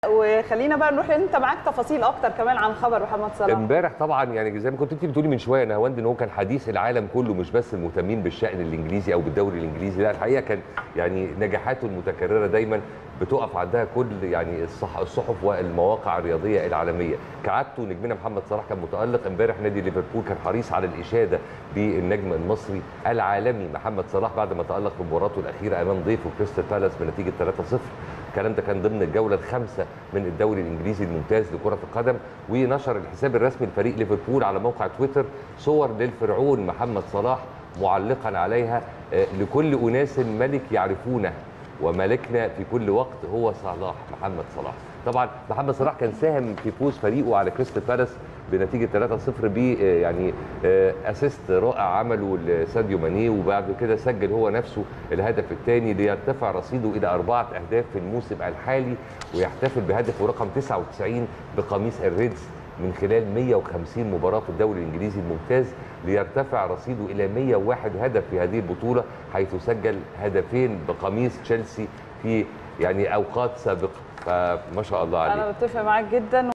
وخلينا بقى نروح لان انت معاك تفاصيل اكتر كمان عن خبر محمد صلاح امبارح طبعا يعني زي ما كنت انت بتقولي من شويه يا نهاوند ان هو كان حديث العالم كله مش بس المهتمين بالشان الانجليزي او بالدوري الانجليزي لا الحقيقه كان يعني نجاحاته المتكرره دايما بتقف عندها كل يعني الصح الصحف والمواقع الرياضيه العالميه كعادته نجمنا محمد صلاح كان متالق امبارح نادي ليفربول كان حريص على الاشاده بالنجم المصري العالمي محمد صلاح بعد ما تالق في مباراته الاخيره امام ضيفه كريستال بالاس بنتيجه 3-0 الكلام ده كان ضمن الجوله الخامسه من الدوري الانجليزي الممتاز لكره القدم ونشر الحساب الرسمي لفريق ليفربول على موقع تويتر صور للفرعون محمد صلاح معلقا عليها آه، لكل اناس ملك يعرفونه وملكنا في كل وقت هو صلاح محمد صلاح طبعا محمد صلاح كان ساهم في فوز فريقه على كريستال بالاس بنتيجه 3-0 ب آه، يعني آه، اسيست رائع عمله لساديو ماني وبعد كده سجل هو نفسه الهدف الثاني ليرتفع رصيده الى اربعه اهداف في الموسم الحالي ويحتفل بهدفه رقم 99 بقميص الريدز من خلال 150 مباراه في الدوري الانجليزي الممتاز ليرتفع رصيده الى 101 هدف في هذه البطوله حيث سجل هدفين بقميص تشيلسي في يعني اوقات سابقه فما شاء الله عليه انا بتفق معاك جدا